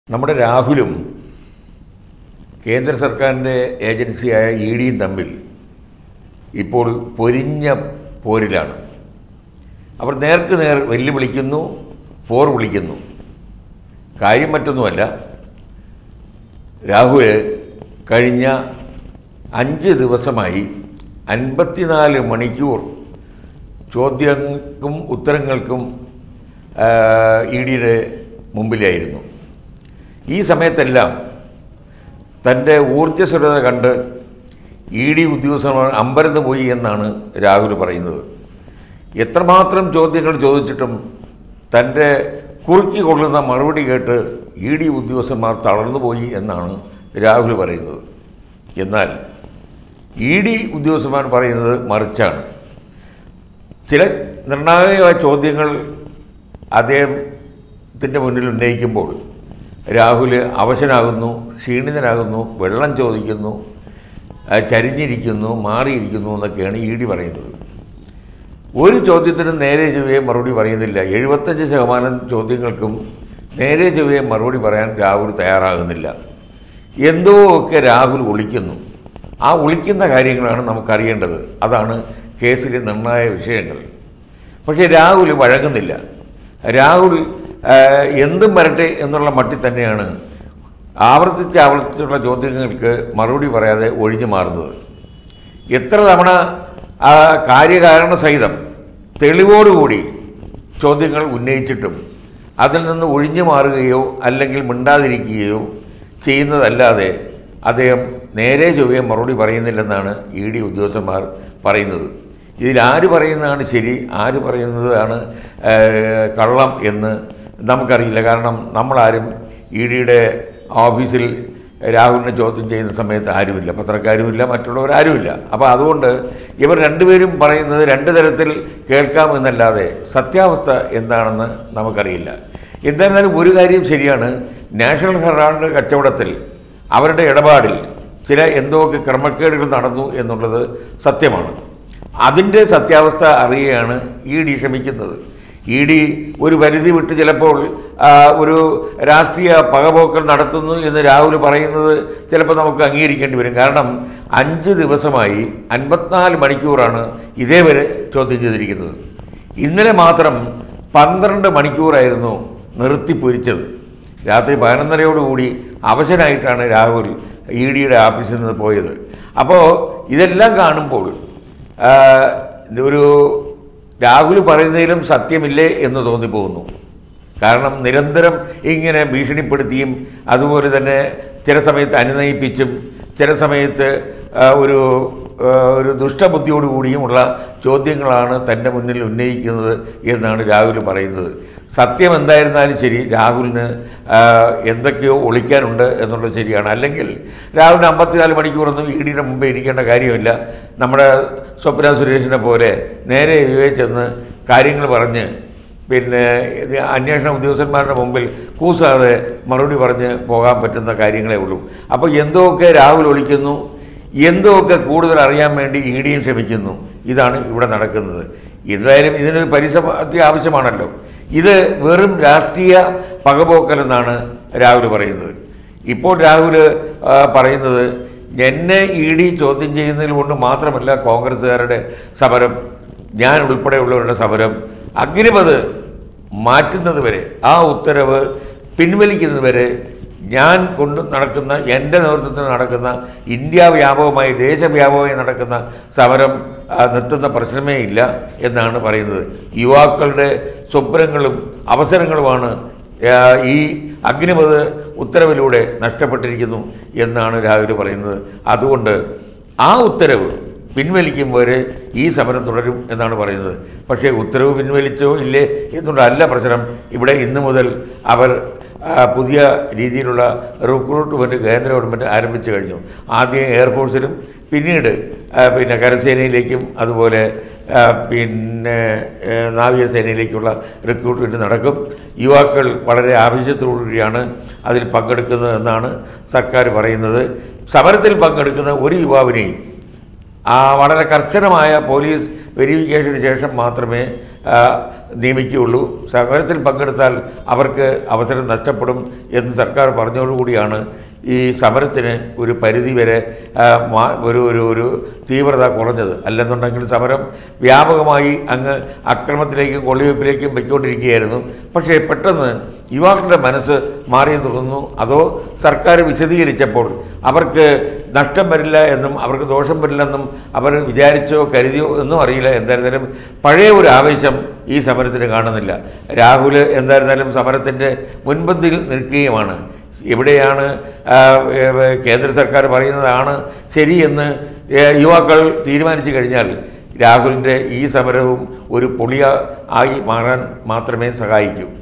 നമ്മുടെ രാഹുലും കേന്ദ്ര സർക്കാരിൻ്റെ ഏജൻസിയായ ഇ ഡിയും തമ്മിൽ ഇപ്പോൾ പൊരിഞ്ഞ പോരിലാണ് അവർ നേർക്ക് നേർ വെല്ലുവിളിക്കുന്നു പോർ വിളിക്കുന്നു കാര്യം മറ്റൊന്നുമല്ല രാഹുൽ കഴിഞ്ഞ അഞ്ച് ദിവസമായി അൻപത്തിനാല് മണിക്കൂർ ചോദ്യങ്ങൾക്കും ഉത്തരങ്ങൾക്കും ഇ ഡിയുടെ മുമ്പിലായിരുന്നു ഈ സമയത്തെല്ലാം തൻ്റെ ഊർജ്ജസ്വലത കണ്ട് ഇ ഡി ഉദ്യോഗസ്ഥന്മാർ അമ്പരന്ന് പോയി എന്നാണ് രാഹുൽ പറയുന്നത് എത്രമാത്രം ചോദ്യങ്ങൾ ചോദിച്ചിട്ടും തൻ്റെ കുറുക്കി കൊള്ളുന്ന മറുപടി കേട്ട് ഇ ഡി ഉദ്യോഗസ്ഥന്മാർ തളർന്നുപോയി എന്നാണ് രാഹുൽ പറയുന്നത് എന്നാൽ ഇ ഡി ഉദ്യോഗസ്ഥന്മാർ പറയുന്നത് മറിച്ചാണ് ചില നിർണായകമായ ചോദ്യങ്ങൾ അദ്ദേഹത്തിൻ്റെ മുന്നിൽ ഉന്നയിക്കുമ്പോൾ രാഹുൽ അവശനാകുന്നു ക്ഷീണിതനാകുന്നു വെള്ളം ചോദിക്കുന്നു ആ, ചരിഞ്ഞിരിക്കുന്നു മാറിയിരിക്കുന്നു എന്നൊക്കെയാണ് ഇ ഡി പറയുന്നത് ഒരു ചോദ്യത്തിനും നേരെ ചൊവ്വയെ മറുപടി പറയുന്നില്ല എഴുപത്തഞ്ച് ശതമാനം ചോദ്യങ്ങൾക്കും നേരെ ചൊവ്വയെ മറുപടി പറയാൻ രാഹുൽ തയ്യാറാകുന്നില്ല എന്തോ ഒക്കെ രാഹുൽ ഒളിക്കുന്നു ആ ഒളിക്കുന്ന കാര്യങ്ങളാണ് നമുക്കറിയേണ്ടത് അതാണ് കേസിലെ നിർണായക വിഷയങ്ങൾ പക്ഷേ രാഹുൽ വഴങ്ങുന്നില്ല രാഹുൽ ആ, എന്തും വരട്ടെ എന്നുള്ള മട്ടിൽ തന്നെയാണ് ആവർത്തിച്ച് ആവർത്തിച്ചുള്ള ചോദ്യങ്ങൾക്ക് മറുപടി പറയാതെ ഒഴിഞ്ഞു മാറുന്നത് എത്ര തവണ ആ കാര്യകാരണ സഹിതം തെളിവോടുകൂടി ചോദ്യങ്ങൾ ഉന്നയിച്ചിട്ടും അതിൽ നിന്ന് ഒഴിഞ്ഞു മാറുകയോ അല്ലെങ്കിൽ മിണ്ടാതിരിക്കുകയോ ചെയ്യുന്നതല്ലാതെ അദ്ദേഹം നേരെ ചൊവ്വയെ മറുപടി പറയുന്നില്ലെന്നാണ് ഇ ഡി ഉദ്യോഗസ്ഥന്മാർ പറയുന്നത് ഇതിൽ ആര് പറയുന്നതാണ് ശരി ആര് പറയുന്നതാണ് ഏഹ്, കള്ളം എന്ന് നമുക്കറിയില്ല കാരണം നമ്മളാരും ഇ ഡിയുടെ ഓഫീസിൽ രാഹുലിനെ ചോദ്യം ചെയ്യുന്ന സമയത്ത് ആരുമില്ല പത്രക്കാരുമില്ല മറ്റുള്ളവരാരുമില്ല അപ്പോൾ അതുകൊണ്ട് ഇവർ രണ്ടുപേരും പറയുന്നത് രണ്ട് തരത്തിൽ കേൾക്കാമെന്നല്ലാതെ സത്യാവസ്ഥ എന്താണെന്ന് നമുക്കറിയില്ല എന്തായിരുന്നാലും ഒരു കാര്യം ശരിയാണ് നാഷണൽ ഹെറാൾഡ് കച്ചവടത്തിൽ അവരുടെ ഇടപാടിൽ ചില എന്തൊക്കെ ക്രമക്കേടുകൾ നടന്നു എന്നുള്ളത് സത്യമാണ് അതിൻ്റെ സത്യാവസ്ഥ അറിയുകയാണ് ഇ ഡി ശ്രമിക്കുന്നത് ഇ ഡി ഒരു പരിധി വിട്ട് ചിലപ്പോൾ ആ, ഒരു രാഷ്ട്രീയ പകപോക്കൽ നടത്തുന്നു എന്ന് രാഹുൽ പറയുന്നത് ചിലപ്പോൾ നമുക്ക് അംഗീകരിക്കേണ്ടി വരും കാരണം അഞ്ച് ദിവസമായി അൻപത്തിനാല് മണിക്കൂറാണ് ഇതേവരെ ചോദ്യം ചെയ്തിരിക്കുന്നത് ഇന്നലെ മാത്രം പന്ത്രണ്ട് മണിക്കൂറായിരുന്നു നിർത്തിപ്പൊരിച്ചത് രാത്രി പതിനൊന്നരയോടുകൂടി അവശനായിട്ടാണ് രാഹുൽ ഇ ഡിയുടെ ഓഫീസിൽ നിന്ന് പോയത് അപ്പോൾ ഇതെല്ലാം കാണുമ്പോൾ ആ, ഒരു രാഹുൽ പറയുന്നതിലും സത്യമില്ലേ എന്ന് തോന്നിപ്പോകുന്നു കാരണം നിരന്തരം ഇങ്ങനെ ഭീഷണിപ്പെടുത്തിയും അതുപോലെ തന്നെ ചില സമയത്ത് അനുനയിപ്പിച്ചും ചില സമയത്ത് ആ, ഒരു ആ, ഒരു ദുഷ്ടബുദ്ധിയോടുകൂടിയുമുള്ള ചോദ്യങ്ങളാണ് തൻ്റെ മുന്നിൽ ഉന്നയിക്കുന്നത് എന്നാണ് രാഹുൽ പറയുന്നത് സത്യം എന്തായിരുന്നാലും ശരി രാഹുലിന് ആ, എന്തൊക്കെയോ ഒളിക്കാനുണ്ട് എന്നുള്ളത് ശരിയാണ് അല്ലെങ്കിൽ രാഹുലിന് അമ്പത്തിനാല് മണിക്കൂറൊന്നും ഇ ഡിയുടെ മുമ്പേ ഇരിക്കേണ്ട കാര്യമില്ല നമ്മുടെ സ്വപ്ന സുരേഷിനെ പോലെ നേരെ യുവെ ചെന്ന് കാര്യങ്ങൾ പറഞ്ഞ് പിന്നെ ഇത് അന്വേഷണ ഉദ്യോഗസ്ഥന്മാരുടെ മുമ്പിൽ കൂസാതെ മറുപടി പറഞ്ഞ് പോകാൻ പറ്റുന്ന കാര്യങ്ങളേ ഉള്ളൂ അപ്പോൾ എന്തൊക്കെ രാഹുൽ ഒളിക്കുന്നു എന്തൊക്കെ കൂടുതൽ അറിയാൻ വേണ്ടി ഇ ഡിയും ശ്രമിക്കുന്നു ഇതാണ് ഇവിടെ നടക്കുന്നത് എന്തായാലും ഇതിനൊരു പരിസമാപ്തി ആവശ്യമാണല്ലോ ഇത് വെറും രാഷ്ട്രീയ പകപോക്കലെന്നാണ് രാഹുൽ പറയുന്നത് ഇപ്പോൾ രാഹുൽ ആ, പറയുന്നത് എന്നെ ഇ ഡി ചോദ്യം ചെയ്യുന്നതിൽ കൊണ്ട് മാത്രമല്ല കോൺഗ്രസ്സുകാരുടെ സമരം ഞാൻ ഉൾപ്പെടെയുള്ളവരുടെ സമരം അഗ്നിപത് മാറ്റുന്നത് വരെ ആ ഉത്തരവ് പിൻവലിക്കുന്നത് വരെ ഞാൻ കൊണ്ട് നടക്കുന്ന എൻ്റെ നേതൃത്വത്തിൽ നടക്കുന്ന ഇന്ത്യ വ്യാപകമായി ദേശവ്യാപകമായി നടക്കുന്ന സമരം ആ, നിർത്തുന്ന പ്രശ്നമേ ഇല്ല എന്നാണ് പറയുന്നത് യുവാക്കളുടെ സ്വപ്നങ്ങളും അവസരങ്ങളുമാണ് ആ, ഈ അഗ്നിപത് ഉത്തരവിലൂടെ നഷ്ടപ്പെട്ടിരിക്കുന്നു എന്നാണ് രാഹുൽ പറയുന്നത് അതുകൊണ്ട് ആ ഉത്തരവ് പിൻവലിക്കും വരെ ഈ സമരം തുടരും എന്നാണ് പറയുന്നത് പക്ഷേ ഉത്തരവ് പിൻവലിച്ചോ ഇല്ലേ എന്നുള്ളതല്ല പ്രശ്നം ഇവിടെ ഇന്ന് മുതൽ അവർ ആ, പുതിയ രീതിയിലുള്ള റിക്രൂട്ട്മെൻറ്റ് കേന്ദ്ര ഗവൺമെൻറ് ആരംഭിച്ചു കഴിഞ്ഞു ആദ്യം എയർഫോഴ്സിലും പിന്നീട് ആ, പിന്നെ കരസേനയിലേക്കും അതുപോലെ ആ, പിന്നെ ഏ, നാവികസേനയിലേക്കുള്ള റിക്രൂട്ട്മെൻറ്റ് നടക്കും യുവാക്കൾ വളരെ ആവശ്യത്തോടുകൂടിയാണ് അതിൽ പങ്കെടുക്കുന്നത് എന്നാണ് സർക്കാർ പറയുന്നത് സമരത്തിൽ പങ്കെടുക്കുന്ന ഒരു യുവാവിനെയും ആ വളരെ കർശനമായ പോലീസ് വെരിഫിക്കേഷന് ശേഷം മാത്രമേ ആ, നിയമിക്കുകയുള്ളൂ സമരത്തിൽ പങ്കെടുത്താൽ അവർക്ക് അവസരം നഷ്ടപ്പെടും എന്ന് സർക്കാർ പറഞ്ഞതോടുകൂടിയാണ് ഈ സമരത്തിന് ഒരു പരിധി വരെ ആ, മാ- ഒരു ഒരു ഒരു തീവ്രത കുറഞ്ഞത് അല്ലെന്നുണ്ടെങ്കിൽ സമരം വ്യാപകമായി അങ്ങ് അക്രമത്തിലേക്കും കൊള്ളിവെപ്പിലേക്കും പൊയ്ക്കൊണ്ടിരിക്കുകയായിരുന്നു പക്ഷേ പെട്ടെന്ന് യുവാക്കളുടെ മനസ്സ് മാറിയെന്ന് തോന്നുന്നു അതോ സർക്കാർ വിശദീകരിച്ചപ്പോൾ അവർക്ക് നഷ്ടം വരില്ല എന്നും അവർക്ക് ദോഷം വരില്ലെന്നും അവർ വിചാരിച്ചോ കരുതിയോ എന്നും അറിയില്ല എന്തായിരുന്നാലും പഴയ ഒരു ആവേശം ഈ സമരത്തിന് കാണുന്നില്ല രാഹുൽ എന്തായിരുന്നാലും സമരത്തിൻ്റെ മുൻപന്തിയിൽ നിൽക്കുകയുമാണ് എവിടെയാണ് ആ, ഏ, കേന്ദ്ര സർക്കാർ പറയുന്നതാണ് ശരിയെന്ന് ഏ, യുവാക്കൾ തീരുമാനിച്ചു കഴിഞ്ഞാൽ രാഹുലിൻ്റെ ഈ സമരവും ഒരു പൊളിയ ആയി മാറാൻ മാത്രമേ സഹായിക്കൂ